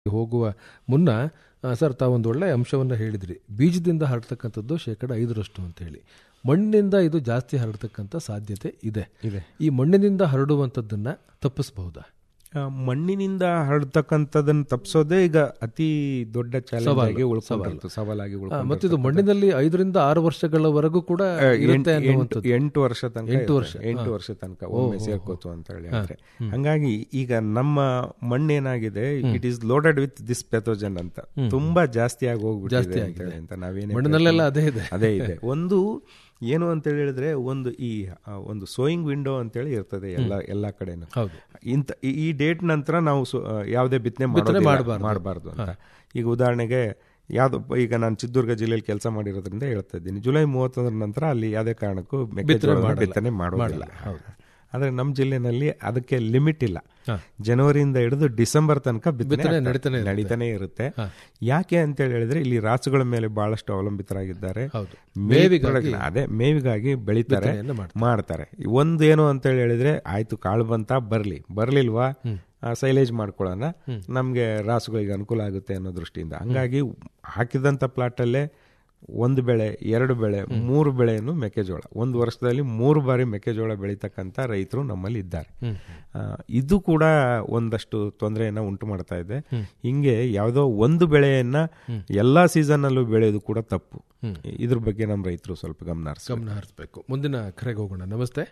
ಹೋಗುವ ಮುನ್ನ ಆ, ಸರ್ ತಾವೊಂದು ಒಳ್ಳೆ ಅಂಶವನ್ನು ಹೇಳಿದ್ರಿ ಬೀಜದಿಂದ ಹರಡ್ತಕ್ಕಂಥದ್ದು ಶೇಕಡ ಐದರಷ್ಟು ಅಂತ ಹೇಳಿ ಮಣ್ಣಿನಿಂದ ಇದು ಜಾಸ್ತಿ ಹರಡ್ತಕ್ಕಂಥ ಸಾಧ್ಯತೆ ಇದೆ ಇದೆ ಈ ಮಣ್ಣಿನಿಂದ ಹರಡುವಂಥದ್ದನ್ನ ತಪ್ಪಿಸಬಹುದಾ ಆ, ಮಣ್ಣಿನಿಂದ ಹರಡ್ತಕ್ಕಂಥದನ್ನ ತಪ್ಪಿಸೋದೇ ಈಗ ಅತಿ ದೊಡ್ಡ ಚಾಲೆಂಜ್ ಆಗಿ ಉಳ್ಕೊಂಡಿತ್ತು ಸವಾಲಾಗಿ ಆ, ಉಳ್ಕೊಂಡಿತ್ತು. ಮತ್ತಿದು ಮಣ್ಣಿನಲ್ಲಿ ಐದರಿಂದ ಆರು ವರ್ಷಗಳವರೆಗೂ ಕೂಡ ಆ, ಇರುತ್ತೆ ಎಂಟು- ಅನ್ನುವಂಥದ್ದು ಎಂಟು- ಎಂಟು ವರ್ಷ ತನಕ ಎಂಟು ಇರುತ್ತೆ. ವರ್ಷ, ಎಂಟು ಹಾ. ವರ್ಷ ತನಕ ಒಮ್ಮೆ ಸೇರ್ಕೋತು ಅಂತ ಹೇಳಿ ಅಂದ್ರೆ ಹಂಗಾಗಿ ಈಗ ನಮ್ಮ ಮಣ್ಣೇನಾಗಿದೆ it is loaded with this pathogen ಅಂತ ತುಂಬಾ ಜಾಸ್ತಿ ಆಗಿ ಹೋಗ್ಬಿಟ್ಟಿದೆ ಅಂತ ಹೇಳಿ ಅಂತ ನಾವೇನೇ ಮಣ್ಣಿನಲ್ಲೆಲ್ಲ ಅದೇ ಇದೆ ಅದೇ ಇದೆ ಒಂದು ಏನು ಅಂತ ಹೇಳಿದ್ರೆ ಒಂದು ಈ ಆ, ಒಂದು ಸೋಯಿಂಗ್ ವಿಂಡೋ ಅಂತೇಳಿ ಇರ್ತದೆ ಎಲ್ಲ ಎಲ್ಲಾ ಕಡೆನೂ ಹೌದು ಇಂತ ಈ- ಈ ಡೇಟ್ ನಂತರ ನಾವು ಸು- ಆ, ಯಾವುದೇ ಬಿತ್ತನೆ ಮಾಡ್ಬಾರ್ದು. ಮಾಡಬಾರ್ದು ಅಂತ ಈಗ ಉದಾಹರಣೆಗೆ ಯಾವ್ದು ಈಗ ನಾನು ಚಿತ್ರದುರ್ಗ ಜಿಲ್ಲೆಯಲ್ಲಿ ಕೆಲಸ ಮಾಡಿರೋದ್ರಿಂದ ಹೇಳ್ತಾ ಇದ್ದೀನಿ ಜುಲೈ ಮೂವತ್ತೊಂದರ ನಂತರ ಅಲ್ಲಿ ಯಾವುದೇ ಕಾರಣಕ್ಕೂ ಮೆಕ್ಕೆಜೋಳದ ಬಿತ್ತನೆ ಮಾಡೋದಿಲ್ಲ ಆದ್ರೆ ನಮ್ಮ ಜಿಲ್ಲೆನಲ್ಲಿ ಅದಕ್ಕೆ ಲಿಮಿಟ್ ಇಲ್ಲ ಜನವರಿಯಿಂದ ಹಿಡಿದು ಡಿಸೆಂಬರ್ ತನಕ ಬಿತ್ತನೆ ಆಗ್ತದೆ. ನಡೀತಾನೆ ಇರುತ್ತೆ. ನಡೀತಾನೆ ಇರುತ್ತೆ ಯಾಕೆ ಅಂತ ಹೇಳಿ ಹೇಳಿದ್ರೆ ಇಲ್ಲಿ ರಾಸುಗಳ ಮೇಲೆ ಬಹಳಷ್ಟು ಅವಲಂಬಿತರಾಗಿದ್ದಾರೆ ಹೌದು ಮೇವಿಗಾಗಿ ಅದೇ ಮೇವಿಗಾಗಿ ಬೆಳಿತಾರೆ ಬಿತ್ತನೆಯನ್ನ ಮಾಡ್ತಾರೆ. ಮಾಡ್ತಾರೆ ಒಂದು ಏನು ಅಂತ ಹೇಳಿ ಹೇಳಿದ್ರೆ ಆಯ್ತು ಕಾಳು ಬಂತ ಬರ್ಲಿ ಬರ್ಲಿಲ್ವಾ ಸೈಲೇಜ್ ಮಾಡ್ಕೊಳ್ಳೋಣ ನಮ್ಗೆ ರಾಸುಗಳಿಗೆ ಅನುಕೂಲ ಆಗುತ್ತೆ ಅನ್ನೋ ದೃಷ್ಟಿಯಿಂದ ಹಂಗಾಗಿ ಹಾಕಿದಂತ ಪ್ಲಾಟ್ ಅಲ್ಲೇ ಒಂದು ಬೆಳೆ ಎರಡು ಬೆಳೆ ಮೂರು ಬೆಳೆಯನ್ನು ಮೆಕ್ಕೆಜೋಳ ಒಂದು ವರ್ಷದಲ್ಲಿ ಮೂರು ಬಾರಿ ಮೆಕ್ಕೆಜೋಳ ಬೆಳೀತಕ್ಕಂಥ ರೈತರು ನಮ್ಮಲ್ಲಿ ಇದ್ದಾರೆ ಆ, ಇದು ಕೂಡ ಒಂದಷ್ಟು ತೊಂದರೆಯನ್ನ ಉಂಟು ಮಾಡ್ತಾ ಇದೆ ಹಿಂಗೆ ಯಾವುದೋ ಒಂದು ಬೆಳೆಯನ್ನ ಎಲ್ಲಾ ಸೀಸನ್ ಅಲ್ಲೂ ಬೆಳೆಯೋದು ಕೂಡ ತಪ್ಪು ಇದ್ರ ಬಗ್ಗೆ ನಮ್ಮ ರೈತರು ಸ್ವಲ್ಪ ಗಮನ ಹರಿಸ್ಬೇಕು. ಗಮನ ಹರಿಸ್ಬೇಕು ಮುಂದಿನ ಕರೆಗೆ ಹೋಗೋಣ ನಮಸ್ತೆ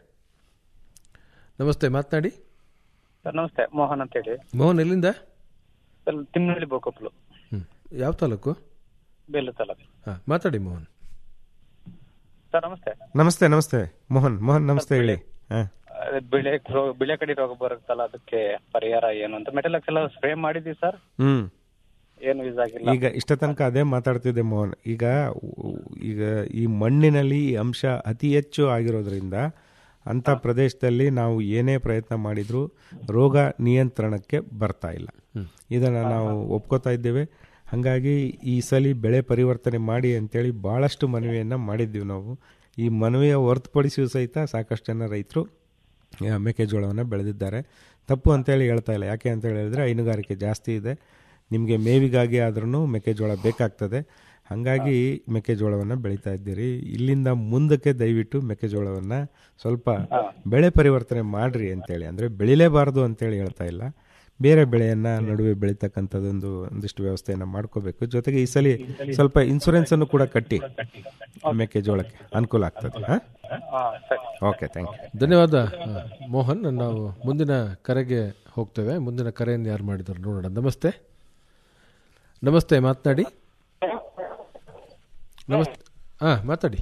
ನಮಸ್ತೆ ಮಾತನಾಡಿ ಸರ್ ನಮಸ್ತೆ ಮೋಹನ್ ಅಂತ ಹೇಳಿ ಮೋಹನ್ ಎಲ್ಲಿಂದ ಸರ್ ತಿಮ್ಮನಹಳ್ಳಿ ಬೋಕಪ್ಲು ಹ್ಮ್ ಯಾವ ತಾಲೂಕು ಬೇಲು ತಾಲೂಕು ಹಾ ಮಾತಾಡಿ ಮೋಹನ್ ಸರ್ ನಮಸ್ತೆ ನಮಸ್ತೆ ನಮಸ್ತೆ ಮೋಹನ್ ಮೋಹನ್ ನಮಸ್ತೆ ಹೇಳಿ ಹಾ. ಅದೇ ಬೆಳೆ ರೋ- ಬೆಳೆ ಕಡಿ ರೋಗ ಬರುತ್ತಲ್ಲ ಅದಕ್ಕೆ ಪರಿಹಾರ ಏನು ಅಂತ ಮೆಟಲಕ್ಸ್ ಎಲ್ಲ ಸ್ಪ್ರೇ ಮಾಡಿದ್ವಿ ಸರ್ ಹ್ಮ್ ಏನು ಯೂಸ್ ಆಗಿಲ್ಲ ಈಗ ಇಷ್ಟ ತನಕ ಅದೇ ಮಾತಾಡ್ತಿದ್ದೆ ಮೋಹನ್ ಈಗ ಉ- ಈಗ ಈ ಮಣ್ಣಿನಲ್ಲಿ ಈ ಅಂಶ ಅತಿ ಹೆಚ್ಚು ಆಗಿರೋದ್ರಿಂದ ಅಂತ ಪ್ರದೇಶದಲ್ಲಿ ನಾವು ಏನೇ ಪ್ರಯತ್ನ ಮಾಡಿದ್ರು ರೋಗ ನಿಯಂತ್ರಣಕ್ಕೆ ಬರ್ತಾ ಇಲ್ಲ ಇದನ್ನ ನಾವು ಒಪ್ಕೋತಾ ಇದ್ದೇವೆ ಹಾಗಾಗಿ ಈ ಸಲ ಬೆಳೆ ಪರಿವರ್ತನೆ ಮಾಡಿ ಅಂತೇಳಿ ಬಹಳಷ್ಟು ಮನವಿಯನ್ನ ಮಾಡಿದ್ದೀವಿ ನಾವು ಈ ಮನವಿಯ ಹೊರತುಪಡಿಸಿಯೂ ಸಹಿತ ಸಾಕಷ್ಟು ಜನ ರೈತರು ಆ, ಮೆಕ್ಕೆಜೋಳವನ್ನು ಬೆಳೆದಿದ್ದಾರೆ ತಪ್ಪು ಅಂತೇಳಿ ಹೇಳ್ತಾ ಇಲ್ಲ ಯಾಕೆ ಅಂತ ಹೇಳಿದ್ರೆ ಹೈನುಗಾರಿಕೆ ಜಾಸ್ತಿ ಇದೆ ನಿಮಗೆ ಮೇವಿಗಾಗಿ ಆದ್ರೂ ಮೆಕ್ಕೆಜೋಳ ಬೇಕಾಗ್ತದೆ ಹಾಗಾಗಿ ಮೆಕ್ಕೆಜೋಳವನ್ನು ಬೆಳೀತಾ ಇದ್ದೀರಿ ಇಲ್ಲಿಂದ ಮುಂದಕ್ಕೆ ದಯವಿಟ್ಟು ಮೆಕ್ಕೆಜೋಳವನ್ನು ಸ್ವಲ್ಪ ಬೆಳೆ ಪರಿವರ್ತನೆ ಮಾಡ್ರಿ ಅಂತೇಳಿ ಅಂದರೆ ಬೆಳಿಲೇಬಾರ್ದು ಅಂತೇಳಿ ಹೇಳ್ತಾ ಇಲ್ಲ ಬೇರೆ ಬೆಳೆಯನ್ನ ನಡುವೆ ಬೆಳೀತಕ್ಕಂಥದ್ದೊಂದು ಒಂದಿಷ್ಟು ವ್ಯವಸ್ಥೆಯನ್ನ ಮಾಡ್ಕೋಬೇಕು ಜೊತೆಗೆ ಈ ಸಲ ಸ್ವಲ್ಪ ಇನ್ಸೂರೆನ್ಸ್ ಅನ್ನು ಕೂಡ ಕಟ್ಟಿ ಮೆಕ್ಕೆಜೋಳಕ್ಕೆ ಅನುಕೂಲ ಆಗ್ತದೆ ಹಾಂ ಹಾ ಸರಿ ಓಕೆ ಥ್ಯಾಂಕ್ ಯು ಧನ್ಯವಾದ ಆ, ಮೋಹನ್ ನಾವು ಮುಂದಿನ ಕರೆಗೆ ಹೋಗ್ತೇವೆ ಮುಂದಿನ ಕರೆಯನ್ನು ಯಾರು ಮಾಡಿದ್ದಾರೆ ನೋಡೋಣ ನಮಸ್ತೆ ನಮಸ್ತೆ ಮಾತನಾಡಿ ನಮಸ್ತೆ ಹಾ ಮಾತಾಡಿ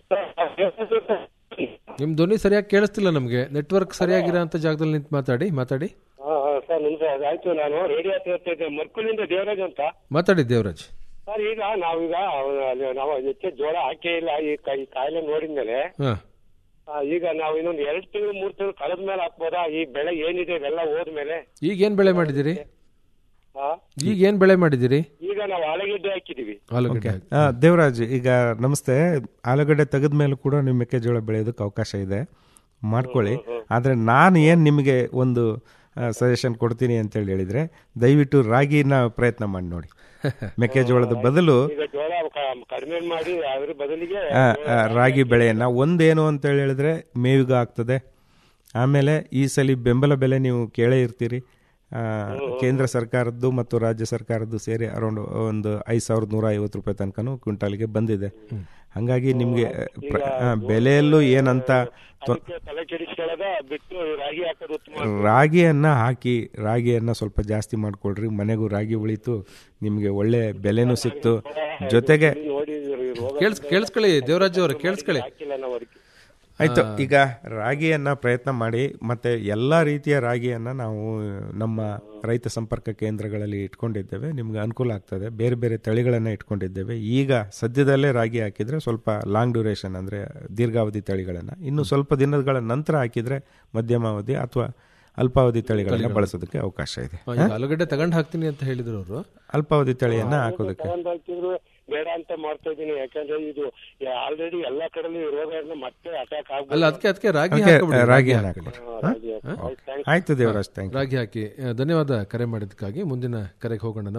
ನಿಮ್ಮ ಧ್ವನಿ ಸರಿಯಾಗಿ ಕೇಳಿಸ್ತಿಲ್ಲ ನಮಗೆ ನೆಟ್ವರ್ಕ್ ಸರಿಯಾಗಿರೋ ಅಂತ ಜಾಗದಲ್ಲಿ ನಿಂತು ಮಾತಾಡಿ ಮಾತಾಡಿ ಹಾ ಹಾ ಸರ್ ನಿಮ್ಗೆ ಆಯ್ತು ನಾನು ರೇಡಿಯೋ ಕೇಳ್ತಿದ್ದೆ ಮರ್ಕುಲಿಂದ ದೇವರಾಜ್ ಅಂತ ಮಾತಾಡಿ ದೇವರಾಜ್ ಸರ್ ಈಗ ನಾವೀಗ ಅಲ್ಲಿ ನಾವು ಹೆಚ್ಚು ಜೋಳ ಹಾಕೇ ಇಲ್ಲ ಈ ಕ- ಈ ಕಾಯಿಲೆ ನೋಡಿದ್ಮೇಲೆ ಹಾ ಆ, ಈಗ ನಾವು ಇನ್ನೊಂದು ಎರಡು ತಿಂಗಳು ಮೂರು ತಿಂಗಳು ಕಳೆದ ಮೇಲೆ ಹಾಕ್ಬೋದಾ ಈ ಬೆಳೆ ಏನಿದೆ ಇವೆಲ್ಲ ಹೋದ್ಮೇಲೆ ಈಗ ಏನ್ ಬೆಳೆ ಮಾಡಿದಿರಿ ಆ, ಈಗ ಏನ್ ಬೆಳೆ ಮಾಡಿದಿರಿ ಈಗ ನಾವು ಆಲೂಗೆಡ್ಡೆ ಹಾಕಿದೀವಿ ಆಲೂಗಡ್ಡೆ ಆ, ದೇವರಾಜ್ ಈಗ ನಮಸ್ತೆ ಆಲೂಗಡ್ಡೆ ತೆಗೆದ ಮೇಲೂ ಕೂಡ ನೀವು ಮೆಕ್ಕೆಜೋಳ ಬೆಳೆಯೋದಕ್ಕೆ ಅವಕಾಶ ಇದೆ ಮಾಡ್ಕೊಳ್ಳಿ ಆದರೆ ನಾನು ಏನು ನಿಮಗೆ ಒಂದು ಸಜೆಷನ್ ಕೊಡ್ತೀನಿ ಅಂತೇಳಿ ಹೇಳಿದ್ರೆ ದಯವಿಟ್ಟು ರಾಗಿನ ಪ್ರಯತ್ನ ಮಾಡಿ ನೋಡಿ ಮೆಕ್ಕೆಜೋಳದ ಬದಲು ಈಗ ಜೋಳ ಕ- ಕಡಿಮೆ ಮಾಡಿ ಅದ್ರ ಬದಲಿಗೆ ಆ, ಆ, ರಾಗಿ ಬೆಳೆಯನ್ನ ಒಂದೇನು ಅಂತ ಹೇಳಿ ಹೇಳಿದ್ರೆ ಮೇವಿಗೆ ಆಗ್ತದೆ ಆಮೇಲೆ ಈ ಸಲ ಬೆಂಬಲ ಬೆಲೆ ನೀವು ಕೇಳೇ ಇರ್ತೀರಿ ಆ, ಕೇಂದ್ರ ಸರ್ಕಾರದ್ದು ಮತ್ತು ರಾಜ್ಯ ಸರ್ಕಾರದ್ದು ಸೇರಿ ಅರೌಂಡ್ ಒಂದು ಐದು ಸಾವಿರದ ನೂರ ಐವತ್ತು ರೂಪಾಯಿ ತನಕನೂ ಕ್ವಿಂಟಾಲ್ಗೆ ಬಂದಿದೆ ಹಾಗಾಗಿ ನಿಮಗೆ ಪ್ರ- ಆ, ಬೆಲೆಯಲ್ಲೂ ಏನಂತ ತೊ- ಅದಕ್ಕೆ ತಲೆ ಕೆಡಿಸ್ಕೊಳ್ಳೋದ ಬಿಟ್ಟು ರಾಗಿ ಹಾಕೋದು ಉತ್ತಮ ರಾಗಿಯನ್ನ ಹಾಕಿ ರಾಗಿಯನ್ನ ಸ್ವಲ್ಪ ಜಾಸ್ತಿ ಮಾಡ್ಕೊಳ್ರಿ ಮನೆಗೂ ರಾಗಿ ಉಳಿತು ನಿಮಗೆ ಒಳ್ಳೆ ಬೆಲೆನೂ ಸಿಕ್ತು ಜೊತೆಗೆ ನೋಡಿ ಈ ರೋಗ ಕೇಳಿಸ್ ಕೇಳಿಸ್ಕೊಳ್ಳಿ ದೇವರಾಜ್ ಅವ್ರೆ ಕೇಳಿಸ್ಕೊಳ್ಳಿ ಹಾಕಿಲ್ಲ ನಾವು ಅದಕ್ಕೆ ಆಯ್ತು ಈಗ ರಾಗಿಯನ್ನ ಪ್ರಯತ್ನ ಮಾಡಿ ಮತ್ತೆ ಎಲ್ಲಾ ರೀತಿಯ ರಾಗಿಯನ್ನ ನಾವು ನಮ್ಮ ರೈತ ಸಂಪರ್ಕ ಕೇಂದ್ರಗಳಲ್ಲಿ ಇಟ್ಕೊಂಡಿದ್ದೇವೆ ನಿಮ್ಗೆ ಅನುಕೂಲ ಆಗ್ತದೆ ಬೇರೆ ಬೇರೆ ತಳಿಗಳನ್ನ ಇಟ್ಕೊಂಡಿದ್ದೇವೆ ಈಗ ಸದ್ಯದಲ್ಲೇ ರಾಗಿ ಹಾಕಿದ್ರೆ ಸ್ವಲ್ಪ ಲಾಂಗ್ ಡ್ಯೂರೇಷನ್ ಅಂದ್ರೆ ದೀರ್ಘಾವಧಿ ತಳಿಗಳನ್ನ ಇನ್ನು ಸ್ವಲ್ಪ ದಿನಗಳ ನಂತರ ಹಾಕಿದ್ರೆ ಮಧ್ಯಮಾವಧಿ ಅಥವಾ ಅಲ್ಪಾವಧಿ ತಳಿಗಳನ್ನ ಬಳಸೋದಕ್ಕೆ ಅವಕಾಶ ಇದೆ ಆ, ಈಗ ಆಲೂಗಡ್ಡೆ ತಗೊಂಡ್ ಹಾಕ್ತೀನಿ ಅಂತ ಹೇಳಿದ್ರು ಅವರು ಅಲ್ಪಾವಧಿ ತಳಿಯನ್ನ ಹಾಕೋದಕ್ಕೆ ತಗೊಂಡ್ ಹಾಕಿದ್ರು ಬೇಡ ಅಂತ ಮಾಡ್ತಾ ಇದೀನಿ ಯಾಕಂದ್ರೆ ಇದು ಆಲ್ರೆಡಿ ಎಲ್ಲಾ ಕಡೆನೂ ರೋಗ ಮತ್ತೆ ಅಟ್ಯಾಕ್ ಆಗ್ಬೋದು ಅಲ್ಲ ಅದಕ್ಕೆ ಅದಕ್ಕೆ ರಾಗಿ ಅದಕ್ಕೆ ಹಾಕ್ಬಿಡಿ, ರಾಗಿಯನ್ನ ಹಾಕ್ಬಿಡಿ. ಹಾಕ್ಬಿಡಿ. ರಾಗಿ ಹಾಕಿ. ಆಯ್ತು, thank you. ಆಯ್ತು ದೇವರಾಜ್ ಥ್ಯಾಂಕ್ ಯು ರಾಗಿ ಹಾಕಿ ಆ, ಧನ್ಯವಾದ ಕರೆ ಮಾಡಿದ್ದಕ್ಕಾಗಿ ಮುಂದಿನ ಕರೆಗೆ ಹೋಗೋಣ